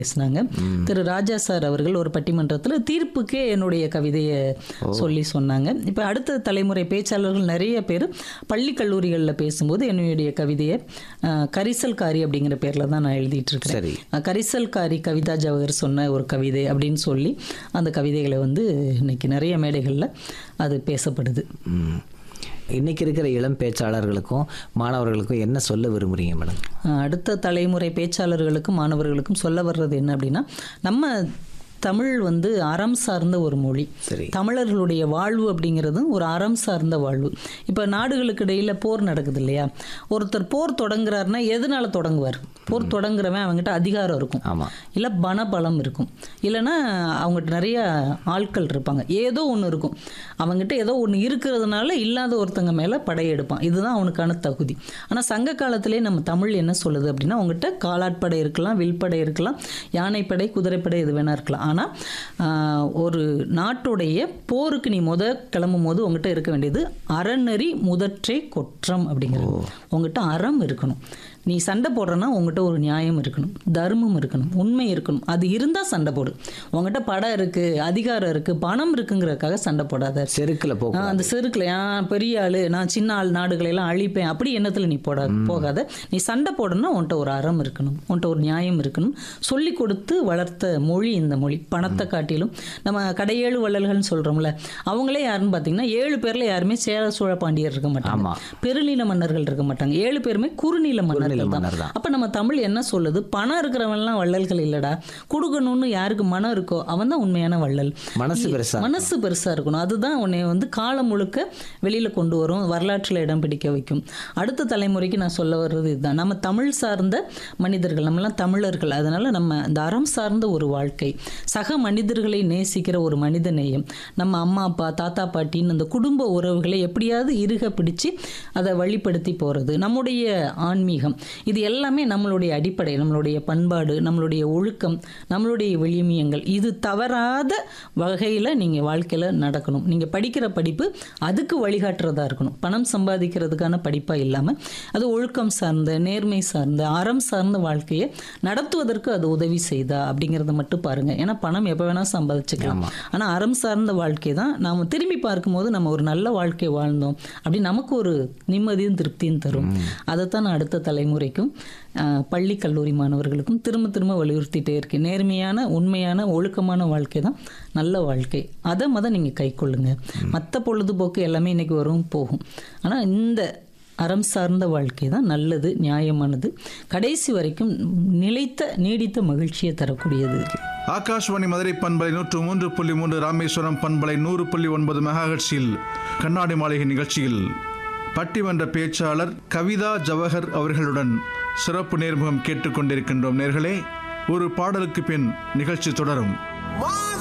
பேசினாங்க திரு ராஜா சார் அவர்கள் ஒரு பட்டிமன்றத்தில் தீர்ப்புக்கே என்னுடைய கவிதையை சொல்லி சொன்னாங்க இப்போ அடுத்த தலைமுறை பேச்சாளர்கள் நிறைய பேர் பள்ளி கல்லூரிகளில் பேசும்போது என்னுடைய கவிதையை அஹ், கரிசல்காரி அப்படிங்கிற பேரில் தான் நான் எழுதிட்டு இருக்கிறேன் சரி அஹ், கரிசல்காரி கவிதா ஜவஹர் சொன்ன ஒரு கவிதை அப்படின்னு சொல்லி அந்த கவிதைகளை வந்து இன்னைக்கு நிறைய மேடைகளில் அது பேசப்படுது ம். இன்னைக்கு இருக்கிற இளம் பேச்சாளர்களுக்கும் மாணவர்களுக்கும் என்ன சொல்ல விரும்புறீங்க மேடம் அஹ் அடுத்த தலைமுறை பேச்சாளர்களுக்கும் மாணவர்களுக்கும் சொல்ல வர்றது என்ன அப்படின்னா நம்ம தமிழ் வந்து அறம் சார்ந்த ஒரு மொழி சரி தமிழர்களுடைய வாழ்வு அப்படிங்கிறதும் ஒரு அறம் சார்ந்த வாழ்வு இப்போ நாடுகளுக்கு இடையில போர் நடக்குது இல்லையா ஒருத்தர் போர் தொடங்குறாருன்னா எதனால தொடங்குவார் போர் தொடங்குறவன் அவங்ககிட்ட அதிகாரம் இருக்கும் ஆமாம் இல்லை பணபலம் இருக்கும் இல்லைன்னா அவங்ககிட்ட நிறைய ஆட்கள் இருப்பாங்க ஏதோ ஒன்று இருக்கும் அவங்ககிட்ட ஏதோ ஒன்று இருக்கிறதுனால இல்லாத ஒருத்தங்க மேலே படையெடுப்பான் இதுதான் அவனுக்கான தகுதி ஆனால் சங்க காலத்திலே நம்ம தமிழ் என்ன சொல்லுது அப்படின்னா அவங்ககிட்ட காலாட்படை இருக்கலாம் வில்படை இருக்கலாம் யானைப்படை குதிரைப்படை இது வேணா இருக்கலாம் ஆனால் ஒரு நாட்டுடைய போருக்கு நீ முத கிளம்பும் போது உங்ககிட்ட இருக்க வேண்டியது அறநெறி முதற்றே கொற்றம் அப்படிங்கிறது உங்ககிட்ட அறம் இருக்கணும் நீ சண்டை போடுறன்னா உங்ககிட்ட ஒரு நியாயம் இருக்கணும் தர்மம் இருக்கணும் உண்மை இருக்கணும் அது இருந்தால் சண்டை போடு உங்ககிட்ட படம் இருக்கு அதிகாரம் இருக்கு பணம் இருக்குங்கிறதுக்காக சண்டை போடாத செருக்கில் போ ஆ, அந்த செருக்கில் நான் பெரிய ஆளு நான் சின்ன ஆள் நாடுகளை எல்லாம் அழிப்பேன் அப்படி எண்ணத்தில் நீ போட போகாத நீ சண்டை போடணும்னா உன்கிட்ட ஒரு அறம் இருக்கணும் உன்கிட்ட ஒரு நியாயம் இருக்கணும் சொல்லி கொடுத்து வளர்த்த மொழி இந்த மொழி பணத்தை காட்டிலும் நம்ம கடையேழு வள்ளல்கள்னு சொல்றோம்ல அவங்களே யாருன்னு பார்த்தீங்கன்னா ஏழு பேர்ல யாருமே சேர சோழ பாண்டியர் இருக்க மாட்டாங்க ஆமா பெருநில மன்னர்கள் இருக்க மாட்டாங்க ஏழு பேருமே குறுநில மன்னர்கள் தான் மன்னர் தான் அப்ப நம்ம தமிழ் என்ன சொல்லுது பணம் இருக்கிறவன்லாம் வள்ளல்கள் இல்லடா கொடுக்கணும்னு யாருக்கு மனம் இருக்கோ அவன் தான் உண்மையான வள்ளல் மனசு பெருசா மனசு பெருசா இருக்கணும் அதுதான் உன்னை வந்து காலம் முழுக்க வெளியில கொண்டு வரும் வரலாற்றில் இடம் பிடிக்க வைக்கும் அடுத்த தலைமுறைக்கு நான் சொல்ல வர்றது இதுதான் நம்ம தமிழ் சார்ந்த மனிதர்கள் நம்மலாம் தமிழர்கள் அதனால நம்ம இந்த அறம் சார்ந்த ஒரு வாழ்க்கை சக மனிதர்களை நேசிக்கிற ஒரு மனித நேயம் நம்ம அம்மா அப்பா தாத்தா பாட்டின்னு அந்த குடும்ப உறவுகளை எப்படியாவது இறுக பிடிச்சு அதை வழிப்படுத்தி போறது நம்முடைய ஆன்மீகம் இது எல்லாமே நம்மளுடைய அடிப்படை நம்மளுடைய பண்பாடு நம்மளுடைய ஒழுக்கம் நம்மளுடைய விளிமியங்கள் இது தவறாத வகையில் நீங்கள் வாழ்க்கையில் நடக்கணும் நீங்கள் படிக்கிற படிப்பு அதுக்கு வழிகாட்டுறதா இருக்கணும் பணம் சம்பாதிக்கிறதுக்கான படிப்பாக இல்லாமல் அது ஒழுக்கம் சார்ந்த நேர்மை சார்ந்த அறம் சார்ந்த வாழ்க்கையை நடத்துவதற்கு அது உதவி செய்தா அப்படிங்கிறத மட்டும் பாருங்கள் ஏன்னா பணம் எப்போ வேணால் சம்பாதிச்சுக்கலாம் ஆனால் அறம் சார்ந்த வாழ்க்கை தான் நாம் திரும்பி பார்க்கும்போது நம்ம ஒரு நல்ல வாழ்க்கை வாழ்ந்தோம் அப்படி நமக்கு ஒரு நிம்மதியும் திருப்தியும் தரும் அதைத்தான் நான் அடுத்த தலைமுறைக்கும் ஆஹ், பள்ளி கல்லூரி மாணவர்களுக்கும் திரும்ப திரும்ப வலியுறுத்திட்டே இருக்கேன் நேர்மையான உண்மையான ஒழுக்கமான வாழ்க்கை தான் நல்ல வாழ்க்கை அதை மத நீங்கள் கை கொள்ளுங்க மற்ற பொழுதுபோக்கு எல்லாமே இன்னைக்கு வரும் போகும் ஆனால் இந்த அறம் சார்ந்த வாழ்க்கை தான் நல்லது நியாயமானது கடைசி வரைக்கும் நிலைத்த நீடித்த மகிழ்ச்சியை தரக்கூடியது ஆகாஷ்வாணி மதுரை பண்பலை நூற்று மூன்று புள்ளி மூன்று ராமேஸ்வரம் பண்பலை நூறு புள்ளி ஒன்பது மெகாஹெட்ஸில் கண்ணாடி மாளிகை நிகழ்ச்சியில் பட்டிமன்ற பேச்சாளர் கவிதா ஜவஹர் அவர்களுடன் சிறப்பு நேர்முகம் கேட்டுக்கொண்டிருக்கின்றோம் நேர்களே ஒரு பாடலுக்கு பின் நிகழ்ச்சி தொடரும்